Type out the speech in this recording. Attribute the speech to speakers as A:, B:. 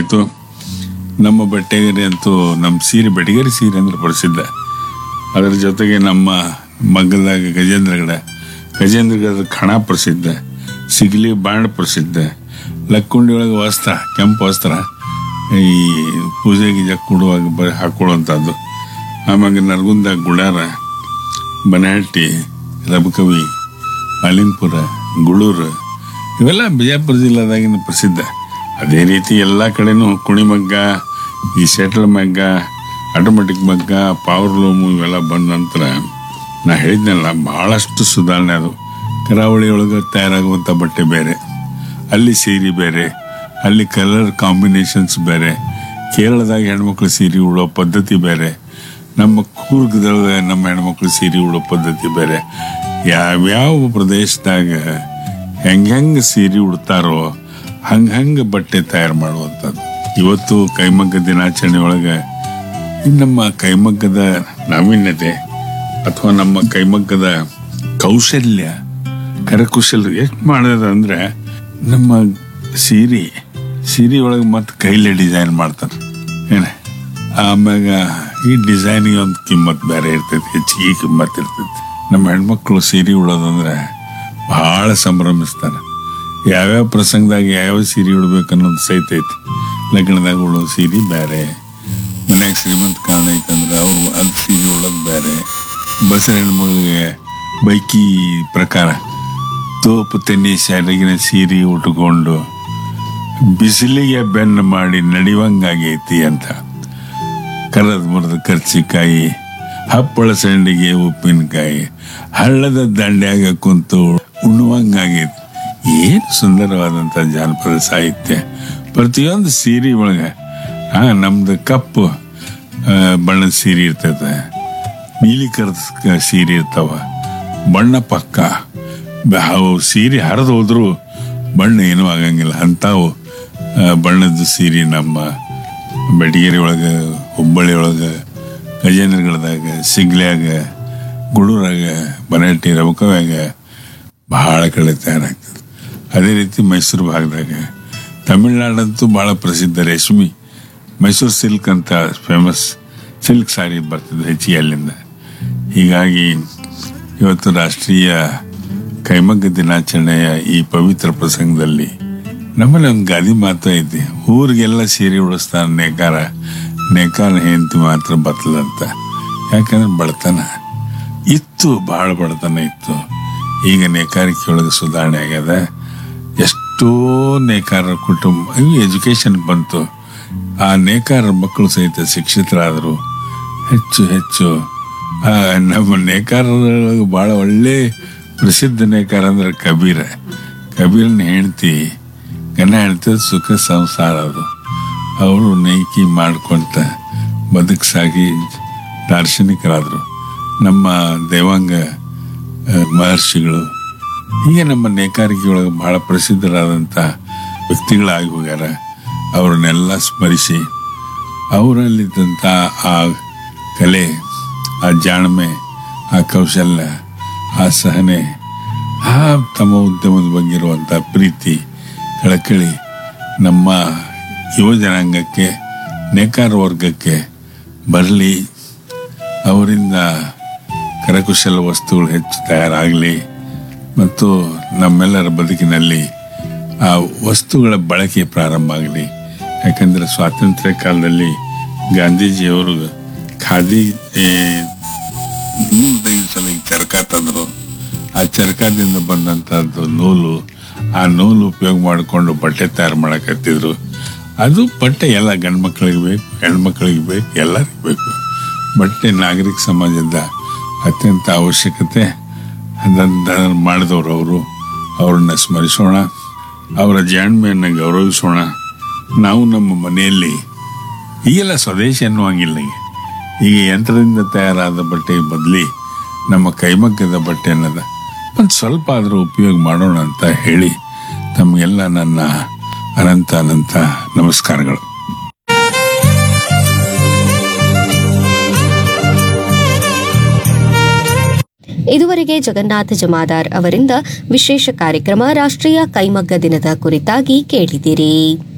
A: ಆಯಿತು ನಮ್ಮ ಬಟ್ಟೆಗರಿ ಅಂತೂ ನಮ್ಮ ಸೀರೆ ಬೆಟಗೇರಿ ಸೀರೆ ಅಂದ್ರೆ ಪ್ರಸಿದ್ಧ ಅದರ ಜೊತೆಗೆ ನಮ್ಮ ಮಗ್ಗದಾಗ ಗಜೇಂದ್ರಗಡ ಗಜೇಂದ್ರಗಡದ ಖಣ ಪ್ರಸಿದ್ಧ ಸಿಗಲಿ ಬಾಂಡ್ ಪ್ರಸಿದ್ಧ ಲಕ್ಕುಂಡಿ ಒಳಗೆ ವಸ್ತ್ರ ಕೆಂಪು ವಸ್ತ್ರ ಈ ಪೂಜೆ ಗೀಜೆ ಕೊಡುವಾಗ ಬ ಹಾಕೊಳ್ಳುವಂಥದ್ದು ಆಮ್ಯಾಗ ನರಗುಂದ ಗುಡಾರ ಬನಹಟ್ಟಿ ರಬಕವಿ ಮಾಲಿನ್ಪುರ ಗುಳೂರು ಇವೆಲ್ಲ ಬಿಜಾಪುರ ಜಿಲ್ಲಾದಾಗಿನ ಪ್ರಸಿದ್ಧ ಅದೇ ರೀತಿ ಎಲ್ಲ ಕಡೆನೂ ಕುಣಿಮಗ್ಗ ಈ ಸೆಟ್ಲ್ ಮಗ್ಗ ಆಟೋಮೆಟಿಕ್ ಮಗ್ಗ ಪವರ್ ಲೂಮು ಇವೆಲ್ಲ ಬಂದ ನಂತರ ನಾ ಹೇಳಿದ್ನಲ್ಲ ಭಾಳಷ್ಟು ಸುಧಾರಣೆ ಅದು ಕರಾವಳಿ ಒಳಗೆ ತಯಾರಾಗುವಂಥ ಬಟ್ಟೆ ಬೇರೆ ಅಲ್ಲಿ ಸೀರೆ ಬೇರೆ ಅಲ್ಲಿ ಕಲರ್ ಕಾಂಬಿನೇಷನ್ಸ್ ಬೇರೆ ಕೇರಳದಾಗ ಹೆಣ್ಮಕ್ಳು ಸೀರೆ ಉಡೋ ಪದ್ಧತಿ ಬೇರೆ ನಮ್ಮ ಕೂರ್ಗದಾಗ ನಮ್ಮ ಹೆಣ್ಮಕ್ಳು ಸೀರೆ ಉಡೋ ಪದ್ಧತಿ ಬೇರೆ ಯಾವ್ಯಾವ ಪ್ರದೇಶದಾಗ ಹೆಂಗ್ ಹೆಂಗ್ ಸೀರೆ ಉಡ್ತಾರೋ ಹಂಗ ಹಂಗ ಬಟ್ಟೆ ತಯಾರು ಮಾಡುವಂಥದ್ದು ಇವತ್ತು ಕೈಮಗ್ಗ ದಿನಾಚರಣೆ ಒಳಗೆ ಈ ನಮ್ಮ ಕೈಮಗ್ಗದ ನಾವೀನ್ಯತೆ ಅಥವಾ ನಮ್ಮ ಕೈಮಗ್ಗದ ಕೌಶಲ್ಯ ಕರಕುಶಲ ಎಷ್ಟು ಮಾಡೋದ ಅಂದ್ರೆ ನಮ್ಮ ಸೀರೆ ಸೀರೆ ಒಳಗೆ ಮತ್ತೆ ಕೈಲೇ ಡಿಸೈನ್ ಮಾಡ್ತಾರೆ ಏನ ಆಮ್ಯಾಗ ಈ ಡಿಸೈನಿಗೆ ಒಂದು ಕಿಮ್ಮತ್ ಬೇರೆ ಇರ್ತೈತಿ ಹೆಚ್ಚಿಗೆ ಕಿಮ್ಮತ್ ಇರ್ತೈತಿ ನಮ್ಮ ಹೆಣ್ಮಕ್ಳು ಸೀರೆ ಉಡೋದಂದ್ರೆ ಬಹಳ ಸಂಭ್ರಮಿಸ್ತಾರೆ ಯಾವ್ಯಾವ ಪ್ರಸಂಗದಾಗ ಯಾವ್ಯಾವ ಸೀರೆ ಉಡ್ಬೇಕು ಅನ್ನೋದು ಸಹಿತ ಐತಿ ಲಗ್ನದಾಗ ಉಡೋ ಸೀರೆ ಬೇರೆ ಮನ್ಯಾಗ ಶ್ರೀಮಂತ ಕಾರಣ ಐತಂದ್ರೆ ಅವ್ರು ಅದು ಸೀರೆ ಉಡೋದು ಬೇರೆ ಬಸರ ಹೆಣ್ಮಗಳಿಗೆ ಬೈಕಿ ಪ್ರಕಾರ ತೋಪು ತೆನ್ನಿ ಶಾಲೆಗಿನ ಸೀರೆ ಉಟ್ಕೊಂಡು ಬಿಸಿಲಿಗೆ ಬೆನ್ನು ಮಾಡಿ ನಡಿವಂಗಾಗೈತಿ ಅಂತ ಕರದ ಮುರಿದ ಕರ್ಚಿಕಾಯಿ ಹಪ್ಪಳ ಸಂಡಿಗೆ ಉಪ್ಪಿನಕಾಯಿ ಹಳ್ಳದ ದಂಡ್ಯಾಗ ಕುಂತು ಉಣ್ಣುವಂಗಾಗೈತಿ ಏನು ಸುಂದರವಾದಂಥ ಜಾನಪದ ಸಾಹಿತ್ಯ ಪ್ರತಿಯೊಂದು ಸೀರೆ ಒಳಗೆ ಹಾ ನಮ್ದು ಕಪ್ಪು ಆ, ಬಣ್ಣದ ಸೀರೆ ಇರ್ತೈತೆ ನೀಲಿ ಕರದ ಸೀರೆ ಇರ್ತಾವ ಬಣ್ಣ ಪಕ್ಕ ಬ- ಅವು ಸೀರೆ ಹರಿದು ಹೋದ್ರು ಬಣ್ಣ ಏನೂ ಆಗಂಗಿಲ್ಲ ಅಂಥವು ಆ, ಬಣ್ಣದ ಸೀರೆ ನಮ್ಮ ಬೆಟಗೇರಿ ಒಳಗೆ ಹುಬ್ಬಳ್ಳಿ ಒಳಗೆ ಗಜೇಂದ್ರಗಡದಾಗ ಸಿಗ್ಲ್ಯಾಗ ಗುಳೂರಾಗ ಬನಹಟ್ಟಿ ರಬಕವ್ಯಾಗ ಬಹಳ ಕಡೆ ತಯಾರಾಗ್ತದೆ ಅದೇ ರೀತಿ ಮೈಸೂರು ಭಾಗದಾಗ ತಮಿಳ್ನಾಡಂತೂ ಭಾಳ ಪ್ರಸಿದ್ಧ ರೇಷ್ಮಿ ಮೈಸೂರು ಸಿಲ್ಕ್ ಅಂತ ಫೇಮಸ್ ಸಿಲ್ಕ್ ಸಾರಿ ಬರ್ತದೆ ಹೆಚ್ಚಿಗೆ ಅಲ್ಲಿಂದ ಹೀಗಾಗಿ ಇವತ್ತು ರಾಷ್ಟ್ರೀಯ ಕೈಮಗ್ಗ ದಿನಾಚರಣೆಯ ಈ ಪವಿತ್ರ ಪ್ರಸಂಗದಲ್ಲಿ ನಮ್ಮಲ್ಲಿ ಒಂದು ಗಾದಿ ಮಾತು ಐತಿ ಊರಿಗೆಲ್ಲ ಸೀರೆ ಉಡಿಸ್ತಾನೆ ನೇಕಾರ ನೇಕಾರ ಹೆಂಡತಿ ಮಾತ್ರ ಬತ್ತಲಂತ ಯಾಕಂದ್ರೆ ಬಡತನ ಇತ್ತು ಭಾಳ ಬಡತನ ಇತ್ತು ಈಗ ನೇಕಾರಿಕೆ ಒಳಗೆ ಸುಧಾರಣೆ ಆಗ್ಯದ ಎಷ್ಟೋ ನೇಕಾರ ಕುಟುಂಬ ಇವು ಎಜುಕೇಶನ್ ಬಂತು ಆ ನೇಕಾರ ಮಕ್ಕಳು ಸಹಿತ ಶಿಕ್ಷಿತರಾದರು ಹೆಚ್ಚು ಹೆಚ್ಚು ಆ, ನಮ್ಮ ನೇಕಾರ ಭಾಳ ಒಳ್ಳೆ ಪ್ರಸಿದ್ಧ ನೇಕಾರ ಅಂದ್ರೆ ಕಬೀರ ಕಬೀರನ ಹೆಂಡತಿ ಗಂಡ ಹೆಂಡತಿ ಸುಖ ಸಂಸಾರ ಅದು ಅವರು ನೈಕಿ ಮಾಡ್ಕೊಂತ ಬದುಕ್ಸಾಗಿ ದಾರ್ಶನಿಕರಾದರು ನಮ್ಮ ದೇವಾಂಗ ಆ, ಮಹರ್ಷಿಗಳು ಹೀಗೆ ನಮ್ಮ ನೇಕಾರಿಕೆ ಒಳಗೆ ಬಹಳ ಪ್ರಸಿದ್ಧರಾದಂಥ ವ್ಯಕ್ತಿಗಳಾಗಿ ಹೋಗ್ಯಾರ ಅವ್ರನ್ನೆಲ್ಲ ಸ್ಮರಿಸಿ ಅವರಲ್ಲಿದ್ದಂಥ ಆ ಕಲೆ ಆ ಜಾಣ್ಮೆ ಆ ಕೌಶಲ್ಯ ಆ ಸಹನೆ ಆ ತಮ್ಮ ಉದ್ಯಮದ ಬಗ್ಗೆ ಇರುವಂಥ ಪ್ರೀತಿ ಕಳಕಳಿ ನಮ್ಮ ಯುವ ಜನಾಂಗಕ್ಕೆ ನೇಕಾರ ವರ್ಗಕ್ಕೆ ಬರಲಿ ಅವರಿಂದ ಕರಕುಶಲ ವಸ್ತುಗಳು ಹೆಚ್ಚು ತಯಾರಾಗಲಿ ಮತ್ತು ನಮ್ಮೆಲ್ಲರ ಬದುಕಿನಲ್ಲಿ ಆ ವಸ್ತುಗಳ ಬಳಕೆ ಪ್ರಾರಂಭ ಆಗಲಿ ಯಾಕಂದರೆ ಸ್ವಾತಂತ್ರ್ಯ ಕಾಲದಲ್ಲಿ ಗಾಂಧೀಜಿಯವರು ಖಾದಿ ಏ, ನೂಲು ತೆಗೆಸಲು ಚರಕ ತಂದರು ಆ ಚರಕದಿಂದ ಬಂದಂಥದ್ದು ನೂಲು ಆ ನೂಲು ಉಪಯೋಗ ಮಾಡಿಕೊಂಡು ಬಟ್ಟೆ ತಯಾರು ಮಾಡಕತ್ತಿದ್ರು ಅದು ಬಟ್ಟೆ ಎಲ್ಲ ಗಂಡು ಮಕ್ಕಳಿಗೆ ಬೇಕು ಹೆಣ್ಮಕ್ಳಿಗೆ ಬೇಕು ಎಲ್ಲರಿಗೂ ಬೇಕು ಬಟ್ಟೆ ನಾಗರಿಕ ಸಮಾಜದ ಅತ್ಯಂತ ಅವಶ್ಯಕತೆ ಅದನ್ನು ಮಾಡಿದವರು ಅವರು ಅವ್ರನ್ನ ಸ್ಮರಿಸೋಣ ಅವರ ಜಾಣ್ಮೆಯನ್ನು ಗೌರವಿಸೋಣ ನಾವು ನಮ್ಮ ಮನೆಯಲ್ಲಿ ಈಗೆಲ್ಲ ಸ್ವದೇಶಿ ಅನ್ನುವಂಗಿಲ್ಲ ಈಗ ಈಗ ಯಂತ್ರದಿಂದ ತಯಾರಾದ ಬಟ್ಟೆ ಬದಲಿ ನಮ್ಮ ಕೈಮಗ್ಗದ ಬಟ್ಟೆ ಅನ್ನೋದ ಒಂದು ಸ್ವಲ್ಪ ಆದರೂ ಉಪಯೋಗ ಮಾಡೋಣ ಅಂತ ಹೇಳಿ ತಮಗೆಲ್ಲ ನನ್ನ ಅನಂತ ಅನಂತ ನಮಸ್ಕಾರಗಳು
B: ಇದುವರೆಗೆ ಜಗನ್ನಾಥ ಜಮಾದಾರ್ ಅವರಿಂದ ವಿಶೇಷ ಕಾರ್ಯಕ್ರಮ ರಾಷ್ಟ್ರೀಯ ಕೈಮಗ್ಗ ದಿನದ ಕುರಿತಾಗಿ ಕೇಳಿದಿರಿ